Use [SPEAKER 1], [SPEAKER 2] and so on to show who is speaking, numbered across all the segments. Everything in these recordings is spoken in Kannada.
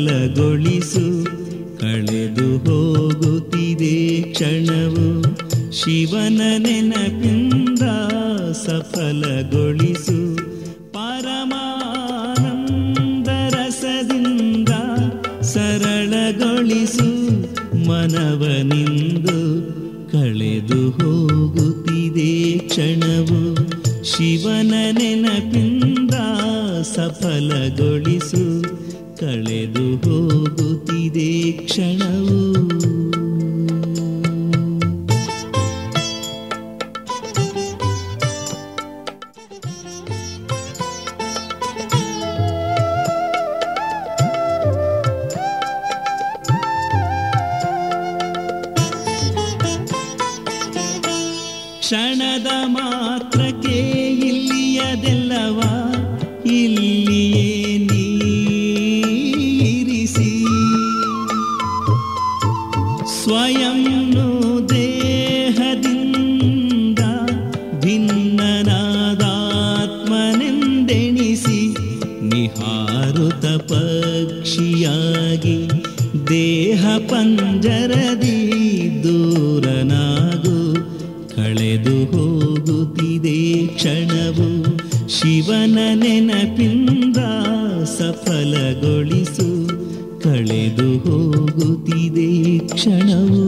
[SPEAKER 1] ಸಫಲಗೊಳಿಸು ಕಳೆದು ಹೋಗುತ್ತಿದೆ ಕ್ಷಣವು ಶಿವನ ನೆನಪಿಂದ ಸಫಲಗೊಳಿಸು ಪರಮಾನಂದ ರಸದಿಂದ ಸರಳಗೊಳಿಸು ಮನವನಿಂದು ಕಳೆದು ಹೋಗುತ್ತಿದೆ ಕ್ಷಣವು ಶಿವನ ನೆನಪಿಂದ ಸಫಲಗೊಳಿಸು ಕಳೆದು ಹೋಗುತ್ತಿದೆ ಕ್ಷಣವು ಕ್ಷಣದ ಮಾತ್ರಕ್ಕೆ ಇಲ್ಲಿಯದೆಲ್ಲವ ಇಲ್ಲಿಯೇ ನೀರಿಸಿ ಸ್ವಯಂನು ದೇಹದಿಂದ ಭಿನ್ನನಾದಾತ್ಮನೆಂದೆಣಿಸಿ ನಿಹಾರುತ ಪಕ್ಷಿಯಾಗಿ ದೇಹ ಪಂಜರದಿ ದೂರನಾಗು ಕಳೆದು ಹೋಗುತ್ತಿದೆ ಕ್ಷಣವು ಶಿವನ ನೆನಪಿಂದ ಸಫಲಗೊಳಿಸು ಕಳೆದು ಹೋಗುತ್ತಿದೆ ಕ್ಷಣವು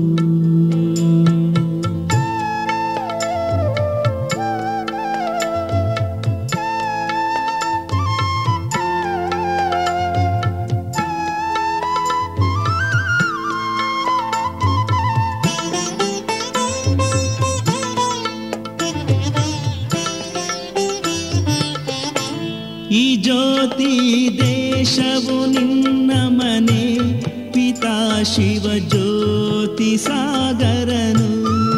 [SPEAKER 1] ಈ ಜ್ಯೋತಿ ದೇಶವು ನಿನ್ನ ಮನೆ ಪಿತಾ ಶಿವ ಜ್ಯೋತಿ ಸಾಗರನು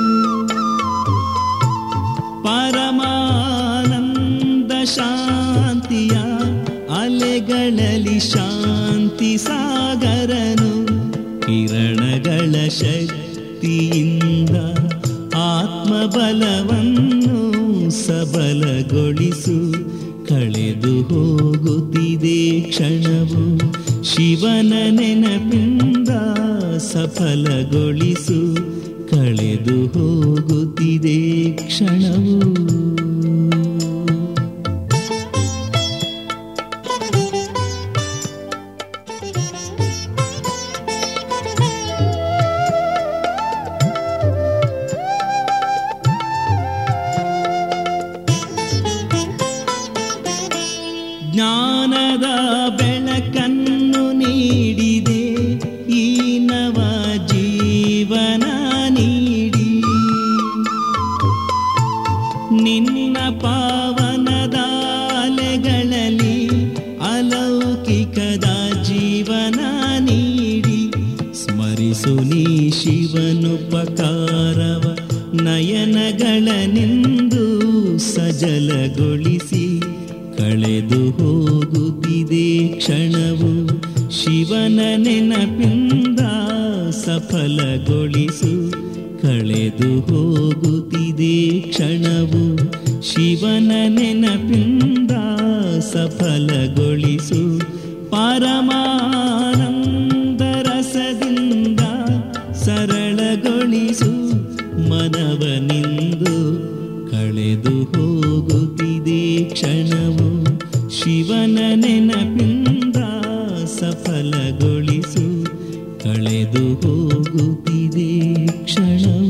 [SPEAKER 1] ಪರಮಾನಂದ ಶಾಂತಿಯ ಅಲೆಗಳಲ್ಲಿ ಶಾಂತಿ ಸಾಗರನು ಕಿರಣಗಳ ಶಕ್ತಿಯಿಂದ ಆತ್ಮಬಲವನ್ನು ಸಬಲಗೊಳಿಸು ಕಳೆದು ಹೋಗುತ್ತಿದೆ ಕ್ಷಣವು ಶಿವನ ನೆನಪಿಂದ ಸಫಲಗೊಳಿಸು ಕಳೆದು ಹೋಗುತ್ತಿದೆ ಕ್ಷಣವು ಜ್ಞಾನದ ಬೆಳಕನ್ನು ನೀಡಿದೆ ಈ ನವ ಜೀವನ ನೀಡಿ ನಿನ್ನ ಪಾವನದ ಅಲೆಗಳಲ್ಲಿ ಅಲೌಕಿಕದ ಜೀವನ ನೀಡಿ ಸ್ಮರಿಸು ನೀ ಶಿವನುಪಕಾರವ ನಯನಗಳನೆಂದು ಸಜಲಗೊಳಿಸಿ ಕಳೆದು ಹೋಗುತ್ತಿದೆ ಕ್ಷಣವು ಶಿವನ ನೆನಪಿಂದ ಸಫಲಗೊಳಿಸು ಕಳೆದು ಹೋಗುತ್ತಿದೆ ಕ್ಷಣವು ಶಿವನ ನೆನಪಿಂದ ಸಫಲಗೊಳಿಸು ಪರಮಾನಂದ ರಸದಿಂದ ಸರಳಗೊಳಿಸು ಮನವನಿಂದು ಕಳೆದು ಹೋಗುತ್ತಿದೆ ಕ್ಷಣವು ಶಿವನ ನೆನಪಿಂದ ಸಫಲಗೊಳಿಸು ಕಳೆದು ಹೋಗುತ್ತಿದೆ ಕ್ಷಣವು